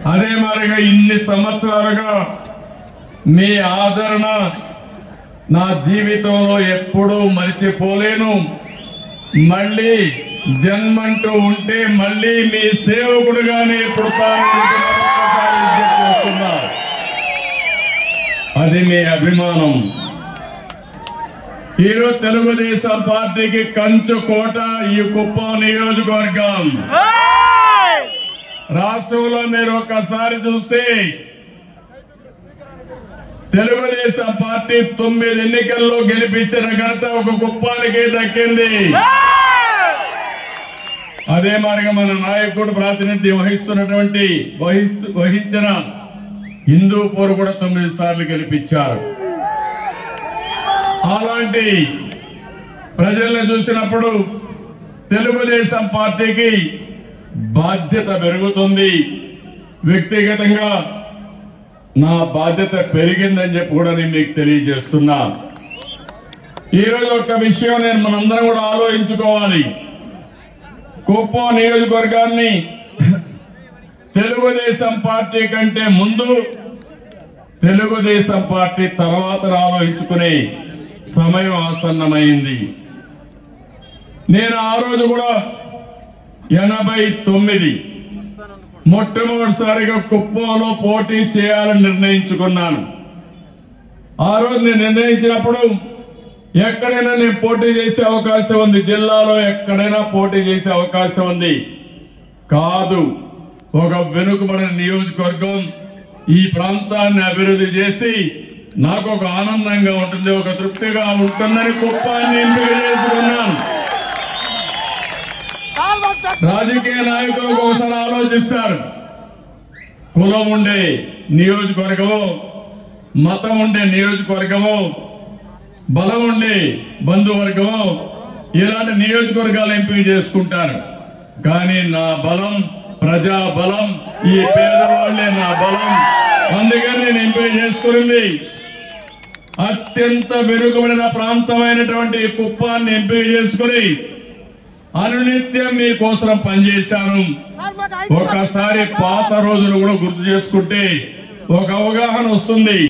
అదే మరిగా ఇన్ని సంవత్సరాలుగా మీ ఆదరణ నా జీవితంలో ఎప్పుడూ మరిచిపోలేను మళ్ళీ జన్మంటూ ఉంటే మళ్ళీ మీ సేవకుడుగానే పుడతానని మరొకసారి విజ్ఞప్తి చేస్తున్నా. అది మీ అభిమానం ఈరోజు తెలుగుదేశం పార్టీకి కంచు కోట ఈ కుప్పం నియోజకవర్గం రాష్ట్రంలో మీరు ఒక్కసారి చూస్తే తెలుగుదేశం పార్టీ తొమ్మిది ఎన్నికల్లో గెలిపించిన ఘనత ఒక కుప్పానికి దక్కింది అదే మార్గం మన నాయకుడు ప్రాతినిధ్యం వహిస్తున్నటువంటి వహిస్తు- వహించిన హిందూపూర్ కూడా తొమ్మిది సార్లు గెలిపించారు అలాంటి ప్రజల్ని చూసినప్పుడు తెలుగుదేశం పార్టీకి బాధ్యత పెరుగుతుంది వ్యక్తిగతంగా నా బాధ్యత పెరిగిందని చెప్పి కూడా నేను మీకు తెలియజేస్తున్నా ఈరోజు ఒక విషయం నేను మనందరం కూడా ఆలోచించుకోవాలి కుప్పం నియోజకవర్గాన్ని తెలుగుదేశం పార్టీ కంటే ముందు తెలుగుదేశం పార్టీ తర్వాత ఆలోచించుకునే సమయం ఆసన్నమైంది నేను ఆ రోజు కూడా ఎనభై తొమ్మిది మొట్టమొదటిసారిగా కుప్పంలో పోటీ చేయాలని నిర్ణయించుకున్నాను ఆ రోజు నేను నిర్ణయించినప్పుడు ఎక్కడైనా నేను పోటీ చేసే అవకాశం ఉంది జిల్లాలో ఎక్కడైనా పోటీ చేసే అవకాశం ఉంది కాదు ఒక వెనుకబడిన నియోజకవర్గం ఈ ప్రాంతాన్ని అభివృద్ధి చేసి నాకు ఒక ఆనందంగా ఉంటుంది ఒక తృప్తిగా ఉంటుందని కుప్పాన్ని ఎంపిక చేసుకున్నాను రాజకీయ నాయకులు ఒకసారి ఆలోచిస్తారు కులం ఉండే నియోజకవర్గము మతం ఉండే నియోజకవర్గము బలం ఉండే బంధువర్గము ఇలాంటి నియోజకవర్గాలు ఎంపిక చేసుకుంటారు కానీ నా బలం ప్రజా బలం ఈ పేదవాళ్లే నా బలం అందుకని నేను ఎంపిక చేసుకునింది అత్యంత వెనుకబడిన ప్రాంతమైనటువంటి ఈ కుప్పాన్ని ఎంపిక చేసుకుని అనునిత్యం మీకోసం పనిచేశాను ఒకసారి పాత రోజులు కూడా గుర్తు చేసుకుంటే ఒక అవగాహన వస్తుంది